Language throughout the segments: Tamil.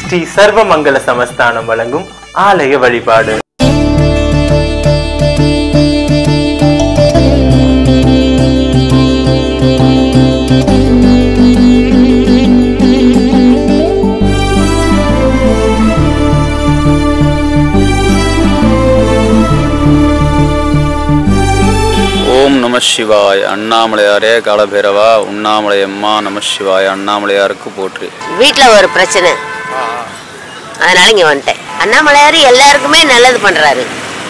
ஸ்ரீ சர்வமங்கல சமஸ்தானம் வழங்கும் ஆலய வழிபாடு ஓம் நம சிவாய் அண்ணாமலையாரே காலபைரவா உண்ணாமலை அம்மா நம சிவாய் அண்ணாமலையாருக்கு போற்றி வீட்டில் ஒரு பிரச்சனை அதனால இங்கே வந்துட்டேன் அண்ணாமலையார் எல்லாருக்குமே நல்லது பண்ணுறாரு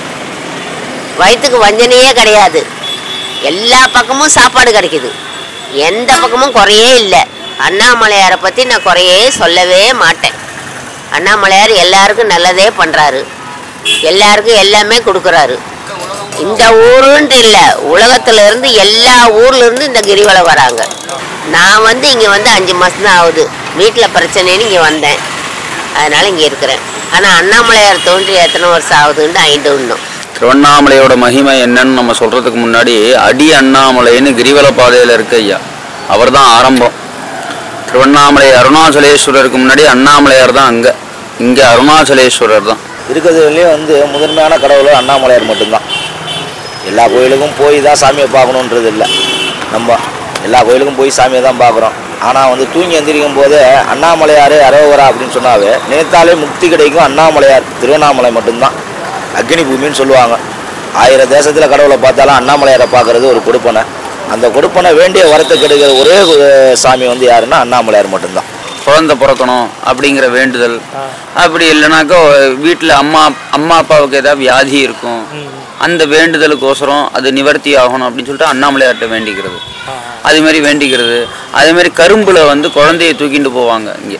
வயிற்றுக்கு வஞ்சனையே கிடையாது எல்லா பக்கமும் சாப்பாடு கிடைக்குது எந்த பக்கமும் குறையே இல்லை அண்ணாமலையாரை பற்றி நான் குறையே சொல்லவே மாட்டேன் அண்ணாமலையார் எல்லாருக்கும் நல்லதே பண்ணுறாரு எல்லாருக்கும் எல்லாமே கொடுக்குறாரு இந்த ஊருன்ட்டு இல்லை உலகத்துல இருந்து எல்லா ஊர்ல இருந்து இந்த கிரிவலம் வராங்க நான் வந்து இங்கே வந்து அஞ்சு மாதம் தான் ஆகுது வீட்டில் பிரச்சனைன்னு இங்கே வந்தேன் அதனால இங்கே இருக்கிறேன் ஆனால் அண்ணாமலையார் தோன்றி எத்தனை வருஷம் ஆகுதுன்ட்டு ஐந்து இன்னும் திருவண்ணாமலையோட மகிமை என்னன்னு நம்ம சொல்றதுக்கு முன்னாடி அடி அண்ணாமலைன்னு கிரிவல பாதையில இருக்கு ஐயா அவர் தான் ஆரம்பம் திருவண்ணாமலை அருணாச்சலேஸ்வரருக்கு முன்னாடி அண்ணாமலையார் தான் அங்க இங்க அருணாச்சலேஸ்வரர் தான் இருக்கிறதுலேயே வந்து முதன்மையான கடவுள் அண்ணாமலையார் மட்டும்தான் எல்லா கோயிலுக்கும் போய் தான் சாமியை பார்க்கணுன்றது இல்லை நம்ம எல்லா கோயிலுக்கும் போய் சாமியை தான் பார்க்குறோம் ஆனால் வந்து தூங்கி எந்திரிக்கும் போது அண்ணாமலையார் அரோவரா அப்படின்னு சொன்னாவே நினைத்தாலே முக்தி கிடைக்கும் அண்ணாமலையார் திருவண்ணாமலை மட்டும்தான் அக்னி பூமின்னு சொல்லுவாங்க ஆயிரம் தேசத்தில் கடவுளை பார்த்தாலும் அண்ணாமலையாரை பார்க்கறது ஒரு கொடுப்பனை அந்த கொடுப்பனை வேண்டிய வரத்தை கெடுக்கிற ஒரே ஒரு சாமி வந்து யாருன்னா அண்ணாமலையார் மட்டும்தான் குழந்தை பிறக்கணும் அப்படிங்கிற வேண்டுதல் அப்படி இல்லைனாக்கா வீட்டில் அம்மா அம்மா அப்பாவுக்கு ஏதாவது வியாதி இருக்கும் அந்த வேண்டுதலுக்கோசரம் அது நிவர்த்தி ஆகணும் அப்படின்னு சொல்லிட்டு அண்ணாமலையார்கிட்ட வேண்டிக்கிறது அது மாதிரி வேண்டிக்கிறது அதே மாதிரி கரும்புல வந்து குழந்தைய தூக்கிட்டு போவாங்க இங்கே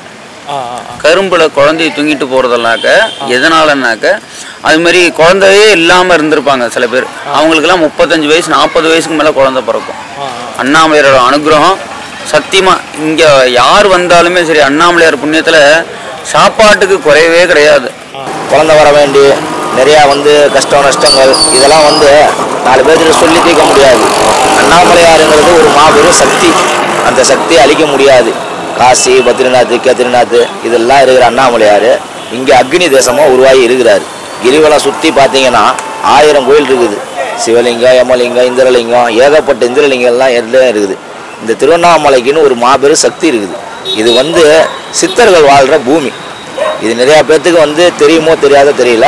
கரும்புல குழந்தைய தூங்கிட்டு போறதெல்லாக்க எதனாலனாக்க அது மாதிரி குழந்தையே இல்லாம இருந்திருப்பாங்க சில பேர் அவங்களுக்கெல்லாம் முப்பத்தஞ்சு வயசு நாற்பது வயசுக்கு மேல குழந்தை பிறக்கும் அண்ணாமலையாரோட அனுகிரகம் சத்தியமா இங்க யார் வந்தாலுமே சரி அண்ணாமலையார் புண்ணியத்துல சாப்பாட்டுக்கு குறையவே கிடையாது குழந்தை வர வேண்டி நிறையா வந்து கஷ்டம் நஷ்டங்கள் இதெல்லாம் வந்து நாலு பேர்கிட்ட சொல்லி தீர்க்க முடியாது அண்ணாமலையாருங்கிறது ஒரு மாபெரும் சக்தி அந்த சக்தியை அழிக்க முடியாது காசி பத்ரிநாத் கேத்ரிநாத் இதெல்லாம் இருக்கிற அண்ணாமலையார் இங்கே அக்னி தேசமாக உருவாகி இருக்கிறாரு கிரிவலம் சுற்றி பார்த்தீங்கன்னா ஆயிரம் கோயில் இருக்குது சிவலிங்கம் யமலிங்கம் இந்திரலிங்கம் ஏகப்பட்ட இந்திரலிங்கம்லாம் எல்லாம் இருக்குது இந்த திருவண்ணாமலைக்குன்னு ஒரு மாபெரும் சக்தி இருக்குது இது வந்து சித்தர்கள் வாழ்கிற பூமி இது நிறையா பேர்த்துக்கு வந்து தெரியுமோ தெரியாதோ தெரியல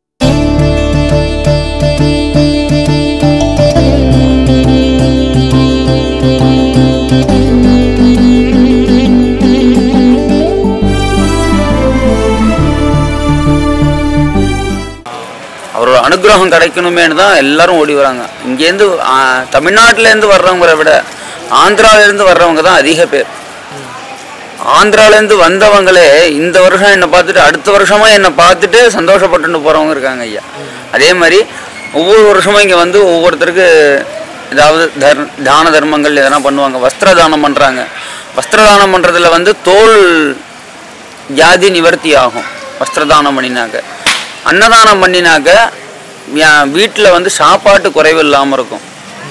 அவரோட அனுகிரகம் கிடைக்கணுமேனு தான் எல்லாரும் ஓடி வராங்க இங்கேருந்து ஆ, தமிழ்நாட்டிலேருந்து வர்றவங்களை விட ஆந்திராவிலேருந்து வர்றவங்க தான் அதிக பேர் ஆந்திராலேருந்து வந்தவங்களே இந்த வருஷம் என்னை பார்த்துட்டு அடுத்த வருஷமா என்னை பார்த்துட்டு சந்தோஷப்பட்டுட்டு போகிறவங்க இருக்காங்க ஐயா அதே மாதிரி ஒவ்வொரு வருஷமும் இங்கே வந்து ஒவ்வொருத்தருக்கு ஏதாவது தர் தான தர்மங்கள் எதனா பண்ணுவாங்க வஸ்திர தானம் பண்ணுறாங்க வஸ்திர தானம் பண்ணுறதுல வந்து தோல் ஜாதி நிவர்த்தி ஆகும் வஸ்திரதானம் பண்ணினாக்க அன்னதானம் பண்ணினாக்க வீட்டில் வந்து சாப்பாட்டு குறைவு இல்லாமல் இருக்கும்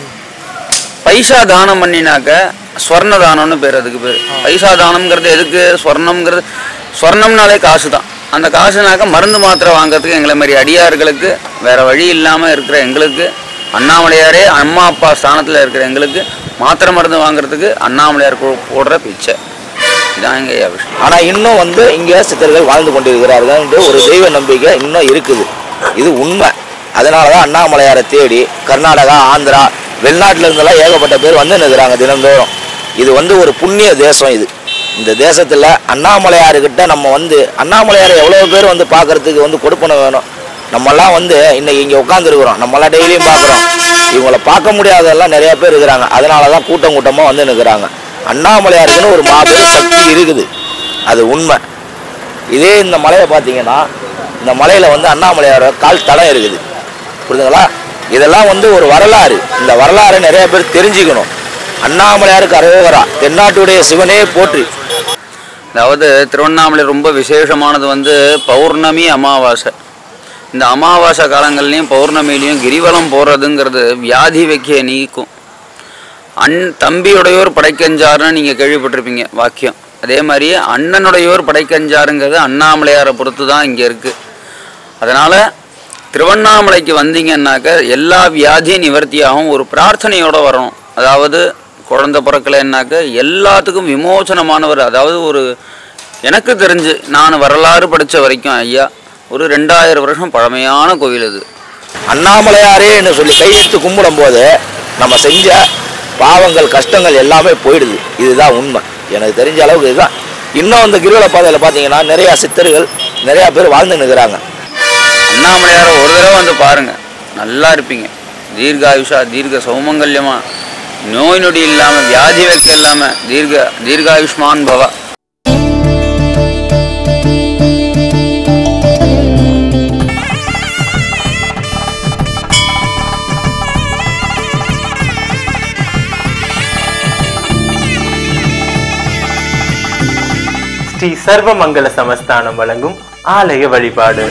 பைசா தானம் பண்ணினாக்க ஸ்வர்ண தானம்னு பேர் அதுக்கு பேர் பைசா தானம்ங்கிறது எதுக்கு ஸ்வர்ணம்ங்கிறது ஸ்வர்ணம்னாலே காசு தான் அந்த காசுனாக்க மருந்து மாத்திரை வாங்குறதுக்கு எங்களை மாதிரி அடியார்களுக்கு வேற வழி இல்லாமல் இருக்கிற எங்களுக்கு அண்ணாமலையாரே அம்மா அப்பா ஸ்தானத்தில் இருக்கிற எங்களுக்கு மாத்திரை மருந்து வாங்குறதுக்கு அண்ணாமலையார் போ- போடுற பிச்சை இதான் எங்க ஐயா விஷயம் ஆனால் இன்னும் வந்து இங்கே சித்தர்கள் வாழ்ந்து கொண்டிருக்கிறார்கள் என்று ஒரு தெய்வ நம்பிக்கை இன்னும் இருக்குது இது உண்மை அதனால தான் அண்ணாமலையாரை தேடி கர்நாடகா ஆந்திரா வெளிநாட்டுல இருந்தெல்லாம் ஏகப்பட்ட பேர் வந்து நிற்கிறாங்க தினந்தோறும் இது வந்து ஒரு புண்ணிய தேசம் இது இந்த தேசத்தில் அண்ணாமலையாருக்கிட்ட நம்ம வந்து அண்ணாமலையாரை எவ்வளோ பேர் வந்து பார்க்கறதுக்கு வந்து கொடுப்பனை வேணும் நம்மெல்லாம் வந்து இன்னைக்கு இங்கே உட்காந்துருக்குறோம் நம்மளாம் டெய்லியும் பார்க்குறோம் இவங்கள பார்க்க முடியாதெல்லாம் நிறைய பேர் இருக்கிறாங்க அதனால தான் கூட்டம் கூட்டமாக வந்து நிற்கிறாங்க அண்ணாமலையாருக்குன்னு ஒரு மாபெரும் சக்தி இருக்குது அது உண்மை இதே இந்த மலையை பார்த்தீங்கன்னா இந்த மலையில் வந்து அண்ணாமலையாரோட கால் தடம் இருக்குது புரியுதுங்களா இதெல்லாம் வந்து ஒரு வரலாறு இந்த வரலாறை நிறைய பேர் தெரிஞ்சுக்கணும் அண்ணாமலையாருக்கு அரோகரா தென்னாட்டுடைய சிவனே போற்றி அதாவது திருவண்ணாமலை ரொம்ப விசேஷமானது வந்து பௌர்ணமி அமாவாசை இந்த அமாவாசை காலங்கள்லையும் பௌர்ணமிலையும் கிரிவலம் போகிறதுங்கிறது வியாதி வைக்க நீக்கும் அன் தம்பியுடையோர் படைக்கஞ்சாருன்னு நீங்கள் கேள்விப்பட்டிருப்பீங்க வாக்கியம் அதே மாதிரி அண்ணனுடையோர் படைக்கஞ்சாருங்கிறது அண்ணாமலையாரை பொறுத்து தான் இங்கே இருக்குது அதனால் திருவண்ணாமலைக்கு வந்தீங்கன்னாக்க எல்லா வியாதியும் நிவர்த்தியாகும் ஒரு பிரார்த்தனையோடு வரணும் அதாவது குழந்தை பிறக்கலைன்னாக்க எல்லாத்துக்கும் விமோசனமானவர் அதாவது ஒரு எனக்கு தெரிஞ்சு நான் வரலாறு படித்த வரைக்கும் ஐயா ஒரு ரெண்டாயிரம் வருஷம் பழமையான கோவில் இது அண்ணாமலையாரேன்னு சொல்லி கையெடுத்து கும்பிடும் போது நம்ம செஞ்ச பாவங்கள் கஷ்டங்கள் எல்லாமே போயிடுது இதுதான் உண்மை எனக்கு தெரிஞ்ச அளவுக்கு இதுதான் இன்னும் இந்த கிரிவல பாதையில் பார்த்தீங்கன்னா நிறையா சித்தர்கள் நிறையா பேர் வாழ்ந்து நிற்கிறாங்க அண்ணாமலையாரை ஒரு தடவை வந்து பாருங்க நல்லா இருப்பீங்க தீர்காயுஷா தீர்க்க சௌமங்கல்யமா நோய் நொடி இல்லாமல் வியாதி வெக்க இல்லாமல் தீர்க்க தீர்காயுஷ்மான் பவா ஸ்ரீ சர்வமங்கல சமஸ்தானம் வழங்கும் ஆலய வழிபாடு